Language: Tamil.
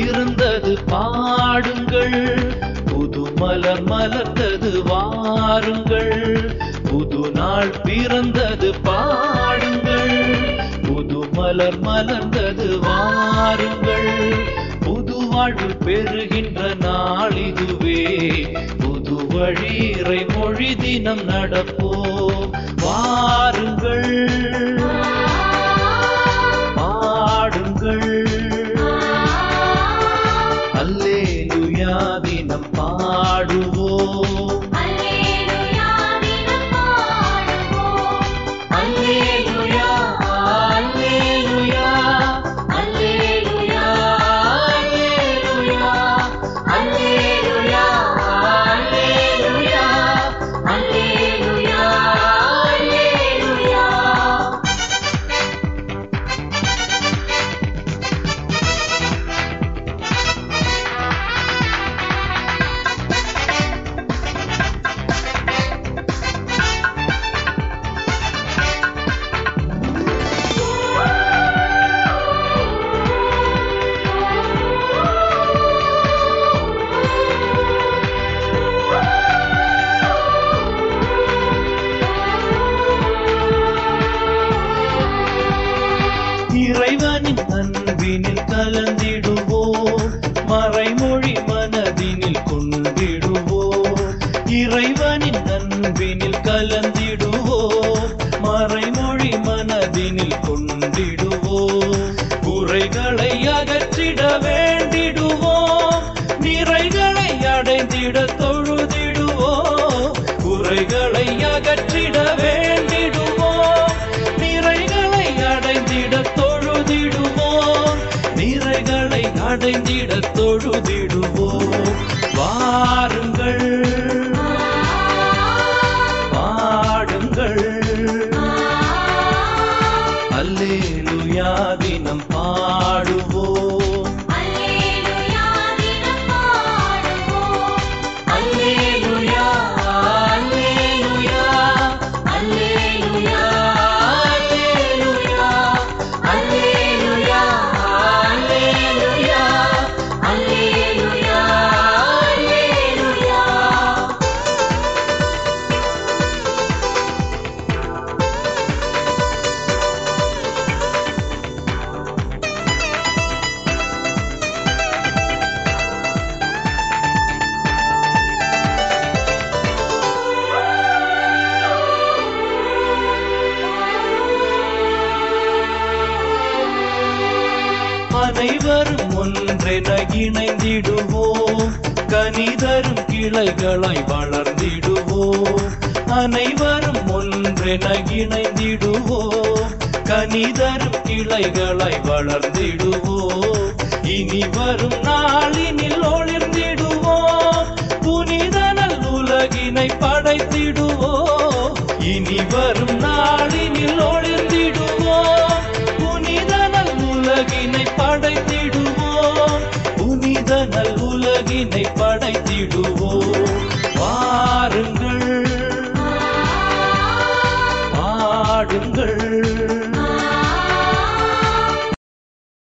பிறந்தது பாடுங்கள் புது மலர் மலர்ந்தது வாருங்கள் புது நாள் பிறந்தது பாடுங்கள் புது மலர் மலர்ந்தது வாருங்கள் புது வாழ்வு பெறுகின்ற நாள் இதுவே புது வழிறை மொழி தினம் நடப்போம் வாருங்கள் பாடுங்கள் அல்லேலுயா தினம் பாடுவோம் அல்லேலூயா தினம் பாடுவோம் அல்லேலுயா அல்லேலுயா அல்லேலுயா அல்லேலுயா அல்லேலுயா அல்லேலுயா அல்லேலுயா அல்லேலுயா இறைவனின் அன்பினில் கலந்திடுவோம் மறைமொழி மனதினில் கொண்டிடுவோம் இறைவனின் அன்பினில் கலந்திடுவோம் மறைமொழி மனதினில் கொண்டிடுவோம் குறைகளை அகற்றிட வேண்டிடுவோம் நிறைகளை அடைந்திட தொழுதிடுவோம் குறைகளை அகற்றிட வேண்டிடுவோம் நிறைகளை அடைந்திட தொழுதிடுவோம் நிறைகளை அடைந்திட தொழுதிடுவோம் வாருங்கள் பாடுங்கள் அல்லேலுயா தினம் பாடுவோம் அல்லேலூயா தினம் பாடுவோம் அல்லேலுயா அல்லேலுயா அல்லேலுயா அல்லேலுயா அல்லேலுயா அல்லேலுயா அல்லேலுயா அல்லேலுயா அனைவரும் ஒன்றென இணைந்திடுவோம் கனிதரும் கிளைகளாய் வளர்ந்திடுவோம் அனைவரும் ஒன்றென இணைந்திடுவோம் கனிதரும் கிளைகளாய் வளர்ந்திடுவோம் இனி வரும் நாளினில் ஒளிர்ந்திடுவோம் புனிதனல் உலகினை படைத்திடுவோம் இனி வரும் நாளினில் ஒளிர்ந்திடுவோம் புனிதனல் உலகினை படைத்திடுவோம் புனிதனல் உலகினை படைத்திடுவோம்